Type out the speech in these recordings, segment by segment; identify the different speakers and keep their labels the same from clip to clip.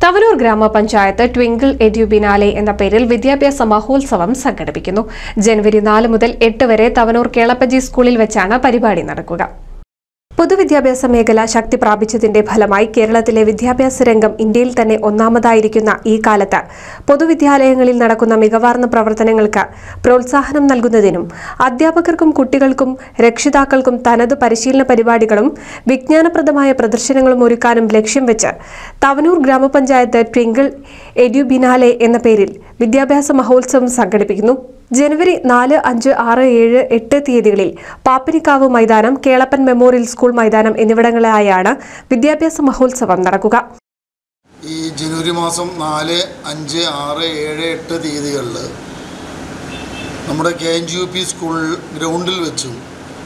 Speaker 1: തവനൂർ ഗ്രാമപഞ്ചായത്ത് twinkle edu biennale എന്ന പേരിൽ വിദ്യാഭ്യാസ മഹോത്സവം സംഘടിപ്പിക്കുന്നു ജനുവരി നാല് മുതൽ എട്ട് വരെ തവനൂർ കേളപ്പജി സ്കൂളിൽ വെച്ചാണ് പരിപാടി നടക്കുക പൊതുവിദ്യാഭ്യാസ മേഖല ശക്തി പ്രാപിച്ചതിന്റെ ഫലമായി കേരളത്തിലെ വിദ്യാഭ്യാസ രംഗം ഇന്ത്യയിൽ തന്നെ ഒന്നാമതായിരിക്കുന്ന ഈ കാലത്ത് പൊതുവിദ്യാലയങ്ങളിൽ നടക്കുന്ന മികവാർന്ന പ്രവർത്തനങ്ങൾക്ക് പ്രോത്സാഹനം നൽകുന്നതിനും അധ്യാപകർക്കും കുട്ടികൾക്കും രക്ഷിതാക്കൾക്കും തനത് പരിശീലന പരിപാടികളും വിജ്ഞാനപ്രദമായ പ്രദർശനങ്ങളും ഒരുക്കാനും ലക്ഷ്യം വെച്ച് തവനൂർ ഗ്രാമപഞ്ചായത്ത് ട്വിങ്കിൾ എഡ്യു ബിനാലെ എന്ന പേരിൽ വിദ്യാഭ്യാസ മഹോത്സവം സംഘടിപ്പിക്കുന്നു ജനുവരി നാല് അഞ്ച് ആറ് ഏഴ് എട്ട് തീയതികളിൽ പാപ്പിനിക്കാവ് മൈതാനം കേളപ്പൻ മെമ്മോറിയൽ സ്കൂൾ മൈതാനം എന്നിവിടങ്ങളിലായാണ് വിദ്യാഭ്യാസ മഹോത്സവം നടക്കുക
Speaker 2: ഈ ജനുവരി മാസം നാല് അഞ്ച് ആറ് ഏഴ് എട്ട് തീയതികളിൽ നമ്മുടെ K N G U P school ഗ്രൗണ്ടിൽ വെച്ചും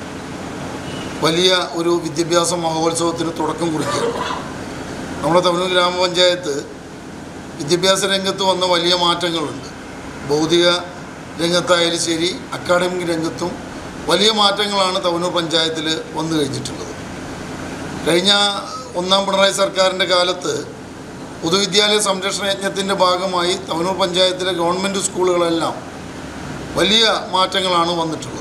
Speaker 2: വലിയ ഒരു വിദ്യാഭ്യാസ മഹോത്സവത്തിന് തുടക്കം കുറിക്കുകയാണ് നമ്മുടെ തമിഴ്നാട് ഗ്രാമപഞ്ചായത്ത് വിദ്യാഭ്യാസ രംഗത്ത് വന്ന വലിയ മാറ്റങ്ങളുണ്ട് ഭൗതിക രംഗത്തായാലും ശരി അക്കാഡമിക് രംഗത്തും വലിയ മാറ്റങ്ങളാണ് തവനൂർ പഞ്ചായത്തിൽ വന്നു കഴിഞ്ഞിട്ടുള്ളത് കഴിഞ്ഞ ഒന്നാം പിണറായി സർക്കാരിൻ്റെ കാലത്ത് പൊതുവിദ്യാലയ സംരക്ഷണ യജ്ഞത്തിൻ്റെ ഭാഗമായി തവനൂർ പഞ്ചായത്തിലെ ഗവൺമെൻറ് സ്കൂളുകളെല്ലാം വലിയ മാറ്റങ്ങളാണ് വന്നിട്ടുള്ളത്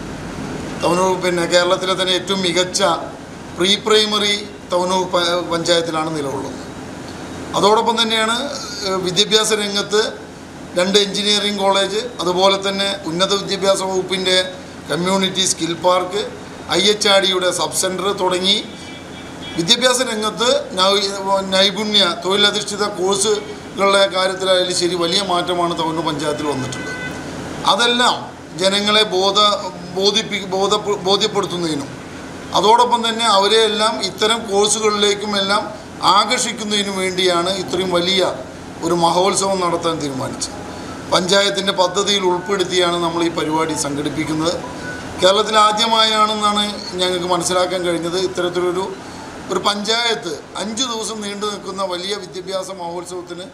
Speaker 2: തവനൂർ പിന്നെ കേരളത്തിലെ തന്നെ ഏറ്റവും മികച്ച പ്രീ പ്രൈമറി തവനൂർ പ- പഞ്ചായത്തിലാണ് നിലകൊള്ളുന്നത് അതോടൊപ്പം തന്നെയാണ് ഏഹ്, വിദ്യാഭ്യാസ രംഗത്ത് രണ്ട് എഞ്ചിനീയറിംഗ് കോളേജ് അതുപോലെ തന്നെ ഉന്നത വിദ്യാഭ്യാസ വകുപ്പിൻ്റെ community skill park I H R ഡിയുടെ സബ് സെൻറ്റർ തുടങ്ങി വിദ്യാഭ്യാസ രംഗത്ത് നൈ- നൈപുണ്യ തൊഴിലധിഷ്ഠിത കോഴ്സുകളുടെ കാര്യത്തിലായാലും ശരി വലിയ മാറ്റമാണ് തവനൂർ പഞ്ചായത്തിൽ വന്നിട്ടുള്ളത് അതെല്ലാം ജനങ്ങളെ ബോധ ബോധിപ്പി ബോധ ബോധ്യപ്പെടുത്തുന്നതിനും അതോടൊപ്പം തന്നെ അവരെ എല്ലാം ഇത്തരം കോഴ്സുകളിലേക്കും എല്ലാം ആകർഷിക്കുന്നതിനും വേണ്ടിയാണ് ഇത്രയും വലിയ ഒരു മഹോത്സവം നടത്താൻ തീരുമാനിച്ചത് പഞ്ചായത്തിൻ്റെ പദ്ധതിയിൽ ഉൾപ്പെടുത്തിയാണ് നമ്മൾ ഈ പരിപാടി സംഘടിപ്പിക്കുന്നത് കേരളത്തിൽ ആദ്യമായാണെന്നാണ് ഞങ്ങൾക്ക് മനസ്സിലാക്കാൻ കഴിഞ്ഞത് ഇത്തരത്തിലൊരു ഒരു പഞ്ചായത്ത് അഞ്ച് ദിവസം നീണ്ടു നിൽക്കുന്ന വലിയ വിദ്യാഭ്യാസ മഹോത്സവത്തിന്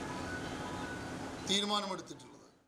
Speaker 2: തീരുമാനമെടുത്തിട്ടുള്ളത്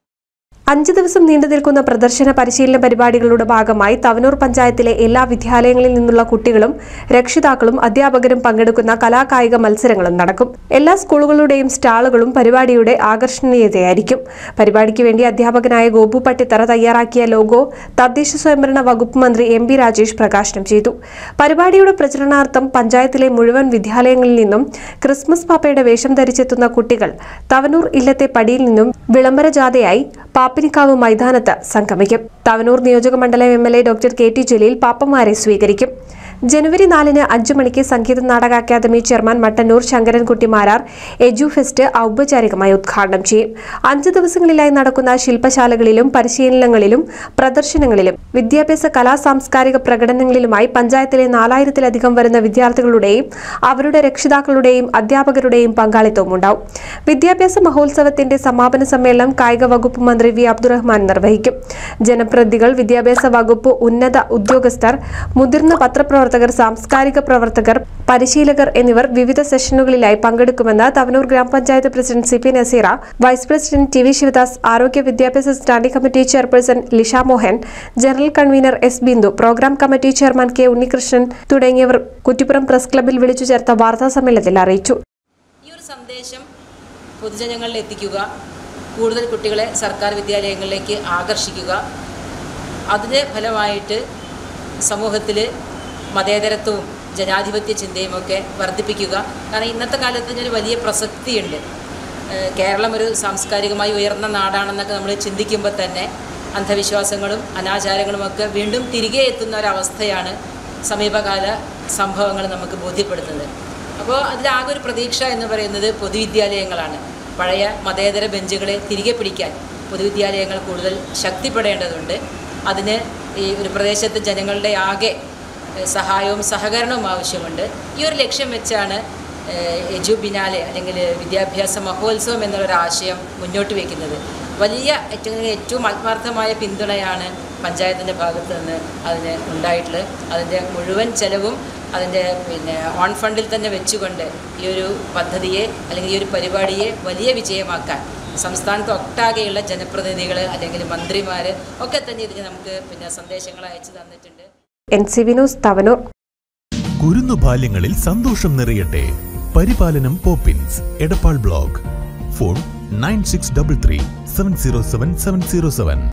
Speaker 1: അഞ്ച് ദിവസം നീണ്ടു നിൽക്കുന്ന പ്രദർശന പരിശീലന പരിപാടികളുടെ ഭാഗമായി തവനൂർ പഞ്ചായത്തിലെ എല്ലാ വിദ്യാലയങ്ങളിൽ നിന്നുള്ള കുട്ടികളും രക്ഷിതാക്കളും അധ്യാപകരും പങ്കെടുക്കുന്ന കലാകായിക മത്സരങ്ങളും നടക്കും എല്ലാ സ്കൂളുകളുടെയും സ്റ്റാളുകളും പരിപാടിയുടെ ആകർഷണീയതയായിരിക്കും പരിപാടിക്ക് വേണ്ടി അധ്യാപകനായ ഗോപു പട്ടിത്തറ തയ്യാറാക്കിയ ലോഗോ തദ്ദേശ സ്വയംഭരണ വകുപ്പ് മന്ത്രി എം പി രാജേഷ് പ്രകാശനം ചെയ്തു പരിപാടിയുടെ പ്രചരണാർത്ഥം പഞ്ചായത്തിലെ മുഴുവൻ വിദ്യാലയങ്ങളിൽ നിന്നും ക്രിസ്മസ് പാപ്പയുടെ വേഷം ധരിച്ചെത്തുന്ന കുട്ടികൾ തവനൂർ ഇല്ലത്തെ പടിയിൽ നിന്നും വിളംബര ജാഥയായി പാപ്പിനിക്കാവ് മൈതാനത്ത് സംഗമിക്കും തവനൂർ നിയോജക മണ്ഡലം M L A doctor K T Jaleel പാപ്പമാരെ സ്വീകരിക്കും ജനുവരി നാലിന് അഞ്ചു മണിക്ക് സംഗീത നാടക academy chairman Mattannur Sankarankutty Marar edu fest ഔപചാരികമായി ഉദ്ഘാടനം ചെയ്യും അഞ്ച് ദിവസങ്ങളിലായി നടക്കുന്ന ശില്പശാലകളിലും പരിശീലനങ്ങളിലും പ്രദർശനങ്ങളിലും വിദ്യാഭ്യാസ കലാ സാംസ്കാരിക പ്രകടനങ്ങളിലുമായി പഞ്ചായത്തിലെ നാലായിരത്തിലധികം വരുന്ന വിദ്യാർത്ഥികളുടെയും അവരുടെ രക്ഷിതാക്കളുടെയും അധ്യാപകരുടെയും പങ്കാളിത്തവും ഉണ്ടാവും വിദ്യാഭ്യാസ മഹോത്സവത്തിന്റെ സമാപന സമ്മേളനം കായിക വകുപ്പ് മന്ത്രി വി അബ്ദുറഹ്മാൻ നിർവഹിക്കും ജനപ്രതിനിധികൾ വിദ്യാഭ്യാസ വകുപ്പ് ഉന്നത ഉദ്യോഗസ്ഥർ മുതിർന്ന പത്രപ്രവർത്തകർ സാംസ്കാരിക പ്രവർത്തകർ പരിശീലകർ എന്നിവർ വിവിധ സെഷനുകളിലായി പങ്കെടുക്കുമെന്ന് Thavanur Gramapanchayat president C P Naseera vice president T V Sivadas ആരോഗ്യ വിദ്യാഭ്യാസ standing committee chairperson Lisha Mohan general convener S Bindu programme committee chairman K Unnikrishnan തുടങ്ങിയവർ കുറ്റിപ്പുറം പ്രസ് ക്ലബ്ബിൽ വിളിച്ചു ചേർത്ത വാർത്താ സമ്മേളനത്തിൽ അറിയിച്ചു
Speaker 3: ഈ ഒരു സന്ദേശം പൊതുജനങ്ങളിൽ എത്തിക്കുക കൂടുതൽ കുട്ടികളെ സർക്കാർ വിദ്യാലയങ്ങളിലേക്ക് ആകർഷിക്കുക അതിൻ്റെ ഫലമായിട്ട് സമൂഹത്തിൽ മതേതരത്വവും ജനാധിപത്യ ചിന്തയുമൊക്കെ വർദ്ധിപ്പിക്കുക കാരണം ഇന്നത്തെ കാലത്ത് ഇതിനൊരു വലിയ പ്രസക്തിയുണ്ട് ഏഹ് കേരളം ഒരു സാംസ്കാരികമായി ഉയർന്ന നാടാണെന്നൊക്കെ നമ്മൾ ചിന്തിക്കുമ്പോൾ തന്നെ അന്ധവിശ്വാസങ്ങളും അനാചാരങ്ങളുമൊക്കെ വീണ്ടും തിരികെ എത്തുന്ന ഒരവസ്ഥയാണ് സമീപകാല സംഭവങ്ങൾ നമുക്ക് ബോധ്യപ്പെടുത്തുന്നത് അപ്പോൾ അതിലാകെ ഒരു പ്രതീക്ഷ എന്ന് പറയുന്നത് പൊതുവിദ്യാലയങ്ങളാണ് പഴയ മതേതര ബെഞ്ചുകളെ തിരികെ പിടിക്കാൻ പൊതുവിദ്യാലയങ്ങൾ കൂടുതൽ ശക്തിപ്പെടേണ്ടതുണ്ട് അതിന് ഈ ഒരു പ്രദേശത്തെ ജനങ്ങളുടെ ആകെ ഏഹ് സഹായവും സഹകരണവും ആവശ്യമുണ്ട് ഈ ഒരു ലക്ഷ്യം വെച്ചാണ് ഏഹ് എജു ബിനാലെ അല്ലെങ്കിൽ വിദ്യാഭ്യാസ മഹോത്സവം എന്നുള്ളൊരു ആശയം മുന്നോട്ട് വയ്ക്കുന്നത് വലിയ ഏറ്റവും ഏറ്റവും ആത്മാർത്ഥമായ പിന്തുണയാണ് പഞ്ചായത്തിൻ്റെ ഭാഗത്ത് നിന്ന് അതിന് ഉണ്ടായിട്ടുള്ളത് അതിൻ്റെ മുഴുവൻ ചെലവും അതിൻ്റെ പിന്നെ ഓൺ ഫണ്ടിൽ തന്നെ വെച്ചുകൊണ്ട് ഈ ഒരു പദ്ധതിയെ അല്ലെങ്കിൽ ഈ ഒരു പരിപാടിയെ വലിയ വിജയമാക്കാൻ സംസ്ഥാനത്ത് ഒട്ടാകെയുള്ള ജനപ്രതിനിധികൾ അല്ലെങ്കിൽ മന്ത്രിമാർ ഒക്കെ തന്നെ ഇതിന് നമുക്ക് പിന്നെ സന്ദേശങ്ങൾ അയച്ചു തന്നിട്ടുണ്ട്
Speaker 1: N C V news Thavanur
Speaker 4: കുരുന്നു ബാല്യങ്ങളിൽ സന്തോഷം നിറയട്ടെ പരിപാലനം Poppins Edappal block phone nine six double three seven zero seven seven zero seven